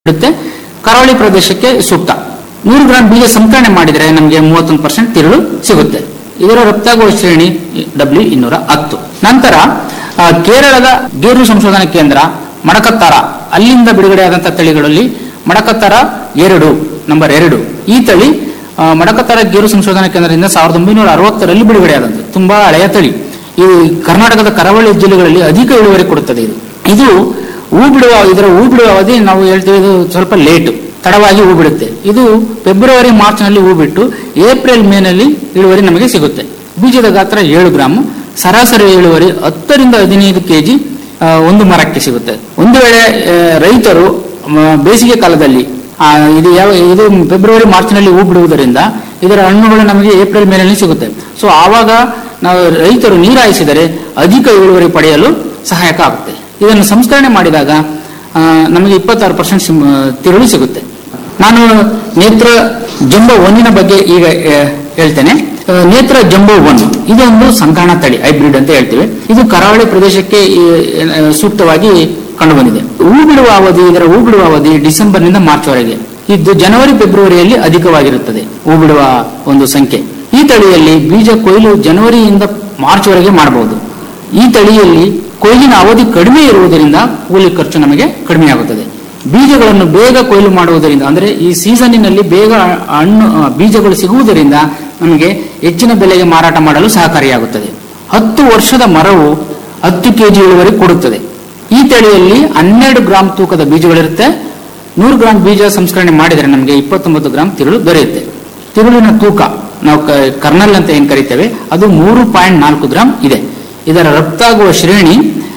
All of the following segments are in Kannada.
ಬಿಡುತ್ತೆ ಕರಾವಳಿ ಪ್ರದೇಶಕ್ಕೆ ಸೂಕ್ತ ನೂರು ಗ್ರಾಂ ಬೀಜ ಸಂಸ್ಕರಣೆ ಮಾಡಿದರೆ ನಮಗೆ ಮೂವತ್ತೊಂದು ಪರ್ಸೆಂಟ್ ತಿರುಳು ಸಿಗುತ್ತೆ ಇದರ ರಫ್ತಾಗುವ ಶ್ರೇಣಿ ಡಬ್ಲ್ಯೂ ಇನ್ನೂರ ಹತ್ತು ನಂತರ ಆ, ಕೇರಳದ ಗೇರು ಸಂಶೋಧನಾ ಕೇಂದ್ರ ಮಡಕತ್ತಾರ ಅಲ್ಲಿಂದ ಬಿಡುಗಡೆಯಾದಂತಹ ತಳಿಗಳಲ್ಲಿ ಮಡಕತ್ತಾರ ಎರಡು ನಂಬರ್ ಎರಡು ಈ ತಳಿ ಆ, ಮಡಕತ್ತಾರ ಗೇರು ಸಂಶೋಧನಾ ಕೇಂದ್ರದಿಂದ ಸಾವಿರದ ಒಂಬೈನೂರ ಅರವತ್ತರಲ್ಲಿ ಬಿಡುಗಡೆಯಾದಂತೆ ತುಂಬಾ ಹಳೆಯ ತಳಿ ಇದು ಕರ್ನಾಟಕದ ಕರಾವಳಿ ಜಿಲ್ಲೆಗಳಲ್ಲಿ ಅಧಿಕ ಇಳುವರಿ ಕೊಡುತ್ತದೆ ಇದು ಇದು ಹೂ ಬಿಡುವ ಇದರ ಹೂ ಬಿಡುವ ಅವಧಿ ನಾವು ಹೇಳ್ತೀವಿ ಇದು ಸ್ವಲ್ಪ ಲೇಟ್ ತಡವಾಗಿ ಹೂ ಬಿಡುತ್ತೆ ಇದು ಫೆಬ್ರವರಿ ಮಾರ್ಚ್ ನಲ್ಲಿ ಹೂ ಬಿಟ್ಟು ಏಪ್ರಿಲ್ ಮೇನಲ್ಲಿ ಇಳುವರಿ ನಮಗೆ ಸಿಗುತ್ತೆ ಬೀಜದ ಗಾತ್ರ ಏಳು ಗ್ರಾಮ್ ಸರಾಸರಿ ಇಳುವರಿ ಹತ್ತರಿಂದ ಹದಿನೈದು ಕೆಜಿ ಆ, ಒಂದು ಮರಕ್ಕೆ ಸಿಗುತ್ತೆ ಒಂದು ವೇಳೆ ಆ, ರೈತರು ಮ, ಬೇಸಿಗೆ ಕಾಲದಲ್ಲಿ ಆ, ಇದು ಯಾವ ಇದು ಫೆಬ್ರವರಿ ಮಾರ್ಚ್ ನಲ್ಲಿ ಹೂ ಬಿಡುವುದರಿಂದ ಇದರ ಹಣ್ಣುಗಳು ನಮಗೆ ಏಪ್ರಿಲ್ ಮೇನಲ್ಲಿ ಸಿಗುತ್ತೆ ಸೊ ಆವಾಗ ನಾವು ರೈತರು ನೀರಾಯಿಸಿದರೆ ಅಧಿಕ ಇಳುವರಿ ಪಡೆಯಲು ಸಹಾಯಕ ಆಗುತ್ತೆ ಇದನ್ನು ಸಂಸ್ಕರಣೆ ಮಾಡಿದಾಗ ಆ, ನಮಗೆ ಇಪ್ಪತ್ತಾರು ಪರ್ಸೆಂಟ್ ತಿರುಳು ಸಿಗುತ್ತೆ ನಾನು ನೇತ್ರ ಜಂಬೋ ಒನ್ನಿನ ಬಗ್ಗೆ ಈಗ ಆ, ಹೇಳ್ತೇನೆ ಆ, ನೇತ್ರ ಜಂಬೋ ಒನ್ ಇದೊಂದು ಸಂಕರಣ ತಳಿ ಹೈಬ್ರಿಡ್ ಅಂತ ಹೇಳ್ತೀವಿ ಇದು ಕರಾವಳಿ ಪ್ರದೇಶಕ್ಕೆ ಈ, ಆ, ಸೂಕ್ತವಾಗಿ ಕಂಡುಬಂದಿದೆ ಹೂ ಬಿಡುವ ಅವಧಿ ಇದರ ಹೂ ಬಿಡುವ ಅವಧಿ ಡಿಸೆಂಬರ್ನಿಂದ ಮಾರ್ಚ್ ವರೆಗೆ ಇದು ಜನವರಿ ಫೆಬ್ರವರಿಯಲ್ಲಿ ಅಧಿಕವಾಗಿರುತ್ತದೆ ಹೂ ಬಿಡುವ ಒಂದು ಸಂಖ್ಯೆ ಈ ತಳಿಯಲ್ಲಿ ಬೀಜ ಕೊಯ್ಲು ಜನವರಿಯಿಂದ ಮಾರ್ಚ್ ವರೆಗೆ ಮಾಡಬಹುದು ಈ ತಳಿಯಲ್ಲಿ ಕೊಯ್ಲಿನ ಅವಧಿ ಕಡಿಮೆ ಇರುವುದರಿಂದ ಕೂಲಿ ಖರ್ಚು ನಮಗೆ ಕಡಿಮೆಯಾಗುತ್ತದೆ ಬೀಜಗಳನ್ನು ಬೇಗ ಕೊಯ್ಲು ಮಾಡುವುದರಿಂದ ಅಂದರೆ ಈ ಸೀಸನ್ನಿನಲ್ಲಿ ಬೇಗ ಹಣ್ಣು ಆ, ಬೀಜಗಳು ಸಿಗುವುದರಿಂದ ನಮಗೆ ಹೆಚ್ಚಿನ ಬೆಲೆಗೆ ಮಾರಾಟ ಮಾಡಲು ಸಹಕಾರಿಯಾಗುತ್ತದೆ ಹತ್ತು ವರ್ಷದ ಮರವು ಹತ್ತು ಕೆಜಿ ಇಳುವರಿ ಕೊಡುತ್ತದೆ ಈ ತಳಿಯಲ್ಲಿ ಹನ್ನೆರಡು ಗ್ರಾಂ ತೂಕದ ಬೀಜಗಳಿರುತ್ತೆ ನೂರು ಗ್ರಾಂ ಬೀಜ ಸಂಸ್ಕರಣೆ ಮಾಡಿದರೆ ನಮಗೆ ಇಪ್ಪತ್ತೊಂಬತ್ತು ಗ್ರಾಂ ತಿರುಳು ದೊರೆಯುತ್ತೆ ತಿರುಳಿನ ತೂಕ ನಾವು ಕ- ಕರ್ನಲ್ ಅಂತ ಏನ್ ಕರಿತೇವೆ ಅದು ಮೂರು ಪಾಯಿಂಟ್ ನಾಲ್ಕು ಗ್ರಾಂ ಇದೆ ಇದರ ರಫ್ತಾಗುವ ಶ್ರೇಣಿ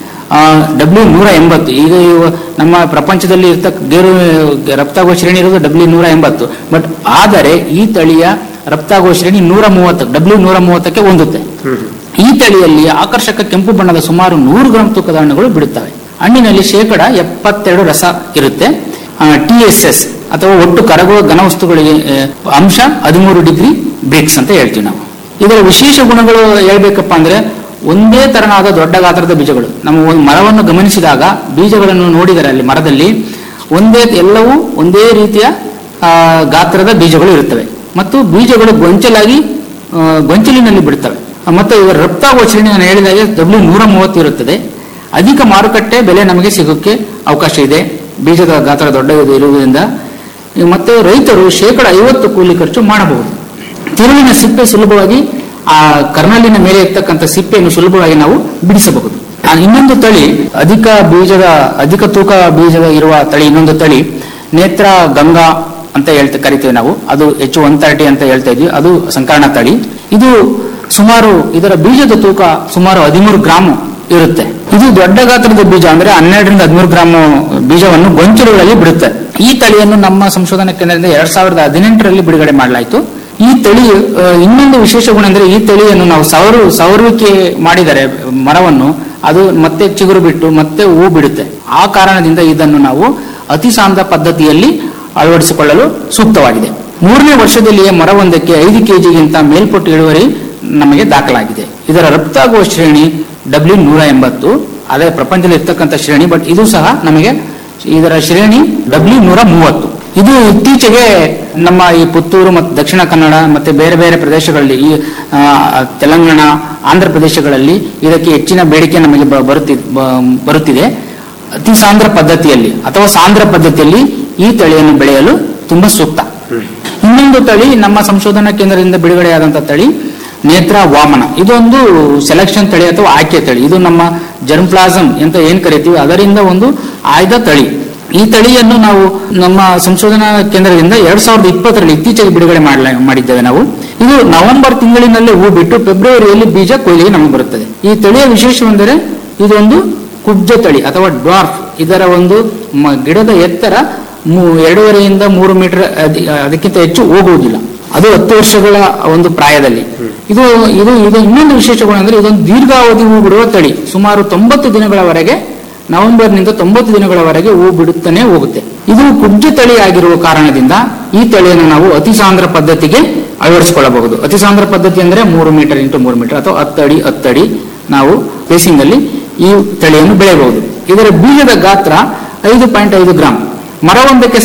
ಡಬ್ಲ್ಯೂ ನೂರ ಎಂಬತ್ತು ಈಗ ಇವ- ನಮ್ಮ ಪ್ರಪಂಚದಲ್ಲಿ ಇರ್ತಕ್ಕ ಗೇರು ರಫ್ತಾಗುವ ಶ್ರೇಣಿ ಇರೋದು ಡಬ್ಲ್ಯೂ ನೂರ ಎಂಬತ್ತು ಬಟ್ ಆದರೆ ಈ ತಳಿಯ ರಫ್ತಾಗುವ ಶ್ರೇಣಿ ನೂರ ಮೂವತ್ತು ಡಬ್ಲ್ಯೂ ನೂರ ಮೂವತ್ತಕ್ಕೆ ಹೊಂದುತ್ತೆ ಈ ತಳಿಯಲ್ಲಿ ಆಕರ್ಷಕ ಕೆಂಪು ಬಣ್ಣದ ಸುಮಾರು ನೂರು ಗ್ರಾಂ ತೂಕದ ಹಣ್ಣುಗಳು ಬಿಡುತ್ತವೆ ಹಣ್ಣಿನಲ್ಲಿ ಶೇಕಡ ಎಪ್ಪತ್ತೆರಡು ರಸ ಇರುತ್ತೆ ಟಿ ಎಸ್ ಎಸ್ ಅಥವಾ ಒಟ್ಟು ಕರಗುವ ಘನವಸ್ತುಗಳಿಗೆ ಆ, ಅಂಶ ಹದಿಮೂರು ಡಿಗ್ರಿ ಬ್ರಿಕ್ಸ್ ಅಂತ ಹೇಳ್ತೀವಿ ನಾವು ಇದರ ವಿಶೇಷ ಗುಣಗಳು ಹೇಳ್ಬೇಕಪ್ಪ ಅಂದ್ರೆ ಒಂದೇ ತರನಾದ ದೊಡ್ಡ ಗಾತ್ರದ ಬೀಜಗಳು ನಮ್ಮ ಒಂದು ಮರವನ್ನು ಗಮನಿಸಿದಾಗ ಬೀಜಗಳನ್ನು ನೋಡಿದರೆ ಅಲ್ಲಿ ಮರದಲ್ಲಿ ಒಂದೇ ಎಲ್ಲವೂ ಒಂದೇ ರೀತಿಯ ಆ, ಗಾತ್ರದ ಬೀಜಗಳು ಇರುತ್ತವೆ ಮತ್ತು ಬೀಜಗಳು ಗೊಂಚಲಾಗಿ ಆ, ಗೊಂಚಲಿನಲ್ಲಿ ಬಿಡುತ್ತವೆ ಮತ್ತು ಇದರ ರಫ್ತಾಗುವ ಶ್ರೇಣಿ ನಾನು ಹೇಳಿದಾಗೆ ಡಬ್ಲ್ಯೂ ನೂರ ಮೂವತ್ತು ಇರುತ್ತದೆ ಅಧಿಕ ಮಾರುಕಟ್ಟೆ ಬೆಲೆ ನಮಗೆ ಸಿಗೋಕ್ಕೆ ಅವಕಾಶ ಇದೆ ಬೀಜದ ಗಾತ್ರ ದೊಡ್ಡ ಇರುವುದರಿಂದ ಮತ್ತೆ ರೈತರು ಶೇಕಡ ಐವತ್ತು ಕೂಲಿ ಖರ್ಚು ಮಾಡಬಹುದು ತಿರುಳಿನ ಸಿಪ್ಪೆ ಸುಲಭವಾಗಿ ಆ ಕರ್ನಲ್ಲಿನ ಮೇಲೆ ಇರ್ತಕ್ಕಂಥ ಸಿಪ್ಪೆಯನ್ನು ಸುಲಭವಾಗಿ ನಾವು ಬಿಡಿಸಬಹುದು ಆ ಇನ್ನೊಂದು ತಳಿ ಅಧಿಕ ಬೀಜದ ಅಧಿಕ ತೂಕ ಬೀಜದ ಇರುವ ತಳಿ ಇನ್ನೊಂದು ತಳಿ ನೇತ್ರ ಗಂಗಾ ಅಂತ ಹೇಳ್ತಾ ಕರಿತೇವೆ ನಾವು ಅದು ಹೆಚ್ಚು ಒನ್ ತರ್ಟಿ ಅಂತ ಹೇಳ್ತಾ ಇದ್ವಿ ಅದು ಸಂಕರಣ ತಳಿ ಇದು ಸುಮಾರು ಇದರ ಬೀಜದ ತೂಕ ಸುಮಾರು ಹದಿಮೂರು ಗ್ರಾಮ್ ಇರುತ್ತೆ ಇದು ದೊಡ್ಡ ಗಾತ್ರದ ಬೀಜ ಅಂದ್ರೆ ಹನ್ನೆರಡರಿಂದ ಹದಿಮೂರು ಗ್ರಾಮ್ ಬೀಜವನ್ನು ಗೊಂಚಲುಗಳಲ್ಲಿ ಬಿಡುತ್ತೆ ಈ ತಳಿಯನ್ನು ನಮ್ಮ ಸಂಶೋಧನಾ ಕೇಂದ್ರದಿಂದ ಎರಡ್ ಸಾವಿರದ ಹದಿನೆಂಟರಲ್ಲಿ ಬಿಡುಗಡೆ ಮಾಡಲಾಯಿತು ಈ ತಳಿ ಆ, ಇನ್ನೊಂದು ವಿಶೇಷ ಗುಣ ಅಂದ್ರೆ ಈ ತಳಿಯನ್ನು ನಾವು ಸವರು ಸವರುವಿಕೆ ಮಾಡಿದರೆ ಮರವನ್ನು ಅದು ಮತ್ತೆ ಚಿಗುರು ಬಿಟ್ಟು ಮತ್ತೆ ಹೂ ಬಿಡುತ್ತೆ ಆ ಕಾರಣದಿಂದ ಇದನ್ನು ನಾವು ಅತಿ ಸಾಂದ್ರ ಪದ್ಧತಿಯಲ್ಲಿ ಅಳವಡಿಸಿಕೊಳ್ಳಲು ಸೂಕ್ತವಾಗಿದೆ ಮೂರನೇ ವರ್ಷದಲ್ಲಿಯೇ ಮರವೊಂದಕ್ಕೆ ಐದು ಕೆಜಿಗಿಂತ ಮೇಲ್ಪಟ್ಟು ಇಳುವರಿ ನಮಗೆ ದಾಖಲಾಗಿದೆ ಇದರ ರಫ್ತಾಗುವ ಶ್ರೇಣಿ ಡಬ್ಲ್ಯೂ ನೂರ ಎಂಬತ್ತು ಅದೇ ಪ್ರಪಂಚದಲ್ಲಿ ಇರ್ತಕ್ಕಂಥ ಶ್ರೇಣಿ ಬಟ್ ಇದು ಸಹ ನಮಗೆ ಇದರ ಶ್ರೇಣಿ ಡಬ್ಲ್ಯೂ ನೂರ ಮೂವತ್ತು ಇದು ಇತ್ತೀಚೆಗೆ ನಮ್ಮ ಈ ಪುತ್ತೂರು ಮತ್ತು ದಕ್ಷಿಣ ಕನ್ನಡ ಮತ್ತೆ ಬೇರೆ ಬೇರೆ ಪ್ರದೇಶಗಳಲ್ಲಿ ಈ ಆ, ತೆಲಂಗಾಣ ಆಂಧ್ರ ಪ್ರದೇಶಗಳಲ್ಲಿ ಇದಕ್ಕೆ ಹೆಚ್ಚಿನ ಬೇಡಿಕೆ ನಮಗೆ ಬ- ಬರುತ್ತಿ ಬ- ಬರುತ್ತಿದೆ ಅತಿ ಸಾಂದ್ರ ಪದ್ಧತಿಯಲ್ಲಿ ಅಥವಾ ಸಾಂದ್ರ ಪದ್ಧತಿಯಲ್ಲಿ ಈ ತಳಿಯನ್ನು ಬೆಳೆಯಲು ತುಂಬಾ ಸೂಕ್ತ ಇನ್ನೊಂದು ತಳಿ ನಮ್ಮ ಸಂಶೋಧನಾ ಕೇಂದ್ರದಿಂದ ಬಿಡುಗಡೆಯಾದಂತಹ ತಳಿ ನೇತ್ರ ವಾಮನ ಇದೊಂದು ಸೆಲೆಕ್ಷನ್ ತಳಿ ಅಥವಾ ಆಯ್ಕೆ ತಳಿ ಇದು ನಮ್ಮ ಜರ್ಮ್ ಪ್ಲಾಸಮ್ ಅಂತ ಏನ್ ಕರಿತೀವಿ ಅದರಿಂದ ಒಂದು ಆಯ್ದ ತಳಿ ಈ ತಳಿಯನ್ನು ನಾವು ನಮ್ಮ ಸಂಶೋಧನಾ ಕೇಂದ್ರದಿಂದ ಎರಡ್ ಸಾವಿರದ ಇಪ್ಪತ್ತರಲ್ಲಿ ಇತ್ತೀಚೆಗೆ ಬಿಡುಗಡೆ ಮಾಡಲ ಮಾಡಿದ್ದೇವೆ ನಾವು ಇದು ನವೆಂಬರ್ ತಿಂಗಳಿನಲ್ಲೇ ಹೂ ಬಿಟ್ಟು ಫೆಬ್ರವರಿಯಲ್ಲಿ ಬೀಜ ಕೊಯ್ಲಿಗೆ ನಮಗೆ ಬರುತ್ತದೆ ಈ ತಳಿಯ ವಿಶೇಷವೆಂದರೆ ಇದೊಂದು ಕುಬ್ಜ ತಳಿ ಅಥವಾ ಡ್ವಾರ್ಫ್ ಇದರ ಒಂದು ಮ- ಗಿಡದ ಎತ್ತರ ಮೂ- ಎರಡೂವರೆಯಿಂದ ಮೂರು ಮೀಟರ್ ಅದಿ- ಅದಕ್ಕಿಂತ ಹೆಚ್ಚು ಹೋಗುವುದಿಲ್ಲ ಅದು ಹತ್ತು ವರ್ಷಗಳ ಒಂದು ಪ್ರಾಯದಲ್ಲಿ ಇದು ಇದು ಇದು ಇನ್ನೊಂದು ವಿಶೇಷ ಗುಣ ಅಂದ್ರೆ ಇದೊಂದು ದೀರ್ಘಾವಧಿ ಹೂ ಬಿಡುವ ತಳಿ ಸುಮಾರು ತೊಂಬತ್ತು ದಿನಗಳವರೆಗೆ ನವೆಂಬರ್ನಿಂದ ತೊಂಬತ್ತು ದಿನಗಳವರೆಗೆ ಹೂ ಬಿಡುತ್ತಾನೆ ಹೋಗುತ್ತೆ ಇದು ಕುಬ್ಜ ತಳಿ ಆಗಿರುವ ಕಾರಣದಿಂದ ಈ ತಳಿಯನ್ನು ನಾವು ಅತಿ ಸಾಂದ್ರ ಪದ್ಧತಿಗೆ ಅಳವಡಿಸಿಕೊಳ್ಳಬಹುದು ಅತಿ ಸಾಂದ್ರ ಪದ್ಧತಿ ಅಂದ್ರೆ ಮೂರು ಮೀಟರ್ ಇಂಟು ಮೂರು ಮೀಟರ್ ಅಥವಾ ಹತ್ತಡಿ ಹತ್ತಡಿ ನಾವು ಬೇಸಿಂಗ್ ಅಲ್ಲಿ ಈ ತಳಿಯನ್ನು ಬೆಳೆಯಬಹುದು ಇದರ ಬೀಜದ ಗಾತ್ರ ಐದು ಪಾಯಿಂಟ್ ಐದು ಗ್ರಾಂ ಮರವೊಂದಕ್ಕೆ